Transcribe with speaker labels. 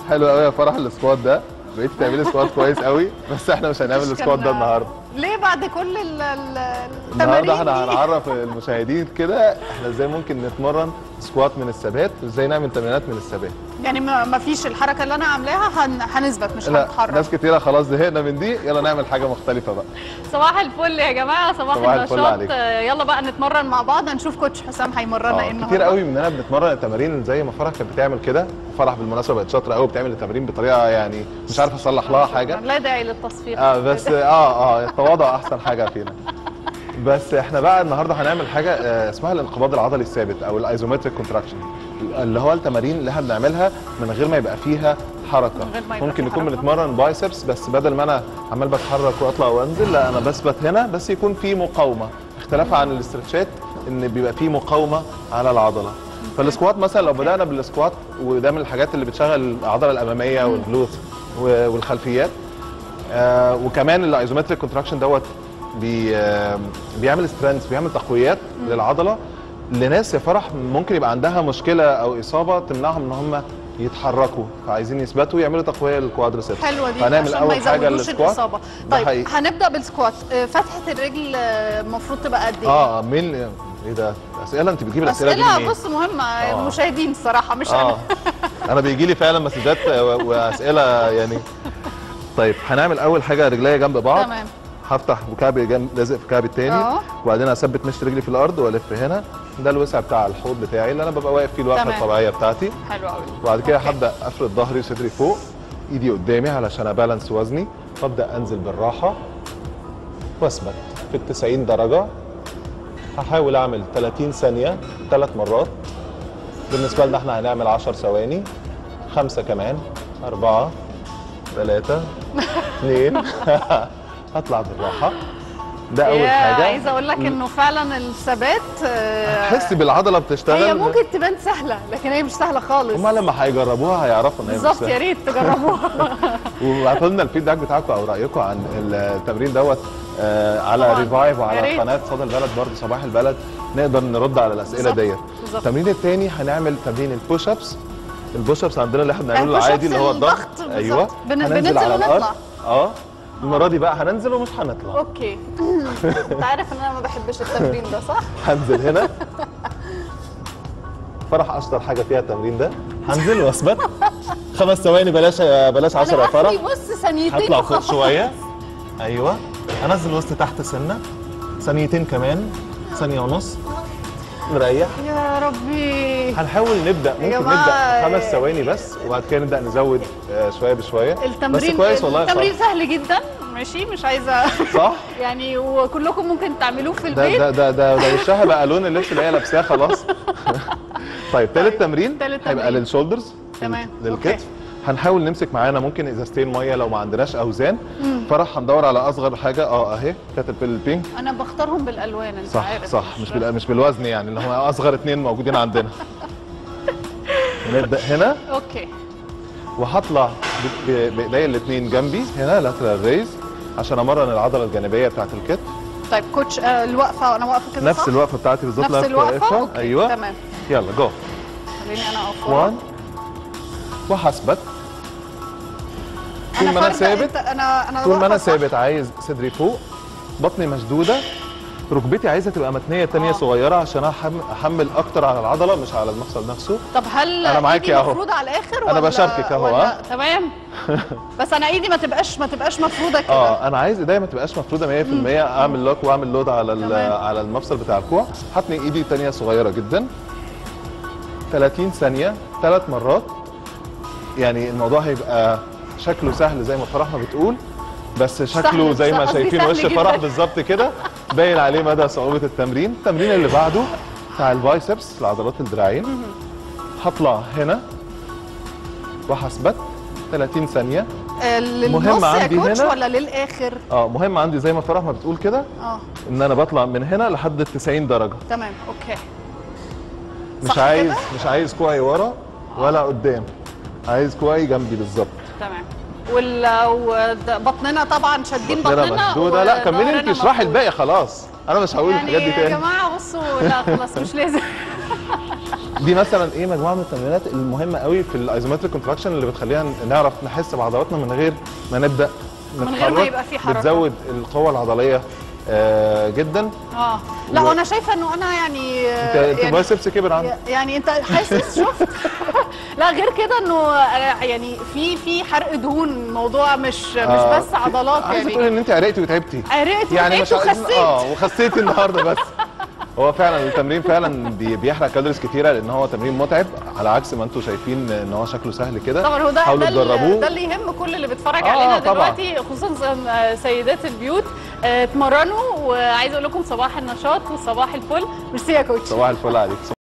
Speaker 1: حلو قوي يا فرح السكواد ده بقيت تعملي سكواد كويس قوي بس احنا مش هنعمل
Speaker 2: مش
Speaker 1: السكواد ده
Speaker 2: كان-
Speaker 1: النهارده
Speaker 2: ليه بعد كل ال- ال-
Speaker 1: النهارده احنا
Speaker 2: التمارين دي؟
Speaker 1: هنعرف المشاهدين كده احنا ازاي ممكن نتمرن سكوات من الثبات وازاي نعمل تمرينات من الثبات
Speaker 2: يعني ما ما فيش الحركه اللي انا عاملاها هن... هنثبت مش
Speaker 1: لا
Speaker 2: هنتحرك
Speaker 1: ناس كتيره خلاص زهقنا من دي يلا نعمل حاجه مختلفه بقى
Speaker 3: صباح الفل يا جماعه صباح,
Speaker 1: صباح الفل
Speaker 3: النشاط
Speaker 1: عليكم.
Speaker 3: آه، يلا بقى نتمرن مع بعض
Speaker 2: هنشوف كوتش حسام هيمرنا ايه
Speaker 1: اه
Speaker 2: النهارده
Speaker 1: كتير قوي مننا بنتمرن التمارين زي ما فرح كانت بتعمل كده فرح بالمناسبه بقت شاطره قوي بتعمل التمارين بطريقه يعني مش عارف اصلح لها حاجه
Speaker 3: لا داعي للتصفيق
Speaker 1: اه بس اه اه التواضع احسن حاجه فينا بس احنا بقى النهارده هنعمل حاجه آه، اسمها الانقباض العضلي الثابت او الايزومتريك كونتراكشن اللي هو التمارين اللي احنا بنعملها من غير ما يبقى فيها حركه
Speaker 2: من غير ما يبقى
Speaker 1: ممكن
Speaker 2: فيه
Speaker 1: نكون
Speaker 2: حركة.
Speaker 1: بنتمرن بايسبس بس بدل ما انا عمال بتحرك واطلع وانزل لا انا بثبت هنا بس يكون في مقاومه اختلافها عن الاسترتشات ان بيبقى في مقاومه على العضله فالسكوات مثلا لو بدانا بالسكوات وده من الحاجات اللي بتشغل العضله الاماميه والجلوت و- والخلفيات آه وكمان الايزومتريك كونتراكشن دوت بي آه بيعمل سترينث بيعمل تقويات للعضله لناس يا فرح ممكن يبقى عندها مشكله او اصابه تمنعهم ان هم يتحركوا فعايزين يثبتوا ييعملوا تقويه للكوادريسبس
Speaker 2: حلوه دي
Speaker 1: فهنعمل
Speaker 2: عشان ما
Speaker 1: اول حاجه
Speaker 2: يزودوش
Speaker 1: السكوات
Speaker 2: الاصابه
Speaker 1: ده
Speaker 2: طيب
Speaker 1: حقيقي.
Speaker 2: هنبدا بالسكوات آه، فتحه الرجل آه، المفروض تبقى قد ايه
Speaker 1: اه مين ايه ده اسئله انت بتجيب الاسئله دي
Speaker 2: اسئله
Speaker 1: منين؟
Speaker 2: بص مهمه
Speaker 1: آه.
Speaker 2: المشاهدين الصراحه مش انا
Speaker 1: اه انا بيجي لي فعلا مسجات و- واسئله يعني طيب هنعمل اول حاجه رجليا جنب بعض
Speaker 2: تمام
Speaker 1: هفتح وكعبي جنب لازق في كعبي التاني
Speaker 2: اه.
Speaker 1: وبعدين اثبت مشط رجلي في الارض والف هنا ده الوسع بتاع الحوض بتاعي اللي انا ببقى واقف فيه الوقفه
Speaker 2: تمام.
Speaker 1: الطبيعيه بتاعتي
Speaker 2: حلو قوي
Speaker 1: وبعد كده
Speaker 2: أوكي.
Speaker 1: هبدا افرد ظهري وصدري فوق ايدي قدامي علشان ابالانس وزني وابدا انزل بالراحه واثبت في ال 90 درجه هحاول اعمل 30 ثانيه ثلاث مرات بالنسبه لنا احنا هنعمل 10 ثواني خمسه كمان اربعه ثلاثه اثنين هطلع بالراحه ده اول
Speaker 2: يا
Speaker 1: حاجه
Speaker 2: عايزه اقول لك انه فعلا الثبات آه،
Speaker 1: حس بالعضله بتشتغل
Speaker 2: هي ممكن تبان سهله لكن هي مش سهله خالص
Speaker 1: هما لما هيجربوها هيعرفوا ان هي مش
Speaker 2: بالظبط
Speaker 1: سهلة.
Speaker 2: يا ريت تجربوها
Speaker 1: وابعتوا لنا الفيدباك بتاعكم او رايكم عن التمرين دوت آه على
Speaker 2: طبعاً.
Speaker 1: ريفايف
Speaker 2: يا
Speaker 1: وعلى
Speaker 2: ريت.
Speaker 1: قناه صدى البلد برضه صباح البلد نقدر نرد على الاسئله
Speaker 2: بالظبط.
Speaker 1: ديت
Speaker 2: بالظبط.
Speaker 1: التمرين الثاني هنعمل تمرين البوش ابس البوش ابس عندنا اللي احنا بنعمله
Speaker 2: البوش
Speaker 1: العادي
Speaker 2: أبس
Speaker 1: اللي هو الضغط
Speaker 2: الضغط
Speaker 1: ايوه
Speaker 2: بالظبط. بن-
Speaker 1: هننزل
Speaker 2: بننزل
Speaker 1: على
Speaker 2: ونطلع.
Speaker 1: الارض اه المره دي بقى هننزل ومش هنطلع
Speaker 2: اوكي انت عارف ان انا ما بحبش التمرين ده صح؟
Speaker 1: هنزل هنا فرح اشطر حاجه فيها التمرين ده هنزل واثبت خمس ثواني بلاش بلاش 10
Speaker 2: انا
Speaker 1: يا فرح
Speaker 2: اخري بص ثانيتين
Speaker 1: هطلع فوق
Speaker 2: وخلاص.
Speaker 1: شويه ايوه انزل وسط تحت سنه ثانيتين كمان ثانيه ونص نريح
Speaker 2: يا ربي
Speaker 1: هنحاول نبدا ممكن
Speaker 2: جماعة.
Speaker 1: نبدا خمس ثواني بس وبعد كده نبدا نزود آه، شويه بشويه
Speaker 2: التمرين
Speaker 1: بس كويس والله يا
Speaker 2: التمرين
Speaker 1: فرح.
Speaker 2: سهل جدا ماشي مش عايزه
Speaker 1: صح
Speaker 2: يعني وكلكم ممكن تعملوه في
Speaker 1: ده
Speaker 2: البيت
Speaker 1: ده ده ده, ده وشها بقى لون اللبس اللي هي لابساه خلاص طيب تالت تمرين
Speaker 2: تالت
Speaker 1: هيبقى
Speaker 2: تمرين.
Speaker 1: للشولدرز
Speaker 2: تمام.
Speaker 1: للكتف
Speaker 2: أوكي.
Speaker 1: هنحاول نمسك معانا ممكن ازازتين ميه لو ما عندناش اوزان فرح هندور على اصغر حاجه اه اهي كانت البينك
Speaker 2: انا بختارهم بالالوان انت
Speaker 1: صح
Speaker 2: عارف
Speaker 1: صح مش بال... مش بالوزن يعني اللي هم اصغر اتنين موجودين عندنا نبدا هنا
Speaker 2: اوكي
Speaker 1: وهطلع ب- ب- بايديا الاثنين جنبي هنا لاترال ريز عشان امرن العضله الجانبيه بتاعت الكتف
Speaker 2: طيب كوتش آه الوقفه انا واقفه كده
Speaker 1: نفس
Speaker 2: صح؟
Speaker 1: الوقفه بتاعتي بالظبط
Speaker 2: نفس
Speaker 1: اللي أنا
Speaker 2: الوقفه
Speaker 1: واقفها.
Speaker 2: أوكي.
Speaker 1: ايوه
Speaker 2: تمام
Speaker 1: يلا جو
Speaker 2: خليني انا اقف
Speaker 1: 1 وهثبت طول ما انا
Speaker 2: فاردة-
Speaker 1: ثابت
Speaker 2: أنت- انا انا
Speaker 1: طول ما انا
Speaker 2: واقفة صح؟
Speaker 1: ثابت عايز صدري فوق بطني مشدوده ركبتي عايزه تبقى متنيه تانية
Speaker 2: آه.
Speaker 1: صغيره عشان أحم- احمل اكتر على العضله مش على المفصل نفسه
Speaker 2: طب هل
Speaker 1: أنا معاكي
Speaker 2: ايدي
Speaker 1: أهو.
Speaker 2: مفروضه على الاخر
Speaker 1: أنا
Speaker 2: ولا
Speaker 1: بشاركك أهو،
Speaker 2: ولا-
Speaker 1: ها؟
Speaker 2: تمام بس انا ايدي ما تبقاش ما تبقاش مفروضه كده
Speaker 1: اه انا عايز ايديا ما تبقاش مفروده 100% اعمل لوك واعمل لود على ال-
Speaker 2: تمام.
Speaker 1: على المفصل بتاع الكوع هتني ايدي تانية صغيره جدا 30 ثانيه ثلاث مرات يعني الموضوع هيبقى شكله سهل زي ما فرح ما بتقول بس شكله
Speaker 2: سهل،
Speaker 1: زي ما
Speaker 2: قصدي
Speaker 1: شايفين
Speaker 2: سهل
Speaker 1: وش
Speaker 2: جداً.
Speaker 1: فرح بالظبط كده باين عليه مدى صعوبه التمرين التمرين اللي بعده بتاع البايسبس لعضلات الدراعين هطلع هنا وهثبت 30 ثانيه
Speaker 2: آه، للنص
Speaker 1: مهم
Speaker 2: يا
Speaker 1: عندي
Speaker 2: كوتش
Speaker 1: هنا-
Speaker 2: ولا للاخر
Speaker 1: اه مهم عندي زي ما فرح ما بتقول كده
Speaker 2: اه
Speaker 1: ان انا بطلع من هنا لحد ال 90 درجه
Speaker 2: تمام اوكي
Speaker 1: مش
Speaker 2: صح
Speaker 1: عايز
Speaker 2: كده؟
Speaker 1: مش عايز كوعي ورا ولا قدام عايز كوعي جنبي بالظبط
Speaker 2: تمام وال وبطننا طبعا شادين
Speaker 1: بطننا
Speaker 2: بطننا
Speaker 1: مشدوده لا كملي انت
Speaker 2: وظهرنا
Speaker 1: اشرحي
Speaker 2: مفروض.
Speaker 1: الباقي خلاص انا مش هقول
Speaker 2: يعني
Speaker 1: الحاجات دي
Speaker 2: يا
Speaker 1: تاني
Speaker 2: جماعه بصوا لا خلاص مش لازم
Speaker 1: دي مثلا ايه مجموعه من التمرينات المهمه قوي في الايزومتريك كونتراكشن اللي بتخلينا نعرف نحس بعضلاتنا من غير ما نبدا
Speaker 2: من غير ما
Speaker 1: نتحرك.
Speaker 2: يبقى في حركة.
Speaker 1: بتزود القوه العضليه آه جدا
Speaker 2: اه لا
Speaker 1: و-
Speaker 2: وانا شايفه انه انا يعني
Speaker 1: انت انت
Speaker 2: يعني,
Speaker 1: البايسبس كبر عندك
Speaker 2: يعني انت حاسس شفت لا غير كده انه آه، يعني في في حرق دهون الموضوع مش مش
Speaker 1: آه،
Speaker 2: بس عضلات
Speaker 1: عايزه تقولي
Speaker 2: يعني
Speaker 1: ان انت عرقتي وتعبتي
Speaker 2: عرقت
Speaker 1: يعني
Speaker 2: وتعبت
Speaker 1: مش عايز-
Speaker 2: وخسيت
Speaker 1: اه وخسيتي النهارده بس هو فعلا التمرين فعلا بي- بيحرق كالوريز كتيره لان هو تمرين متعب على عكس ما انتم شايفين ان هو شكله سهل كده
Speaker 2: طبعا هو ده
Speaker 1: حاولوا
Speaker 2: ده, اللي-
Speaker 1: تجربوه
Speaker 2: ده اللي يهم كل اللي بيتفرج
Speaker 1: آه،
Speaker 2: علينا
Speaker 1: طبعاً.
Speaker 2: دلوقتي خصوصا آه، سيدات البيوت آه، اتمرنوا وعايزه اقول لكم صباح النشاط وصباح الفل ميرسي يا كوتش
Speaker 1: صباح الفل عليك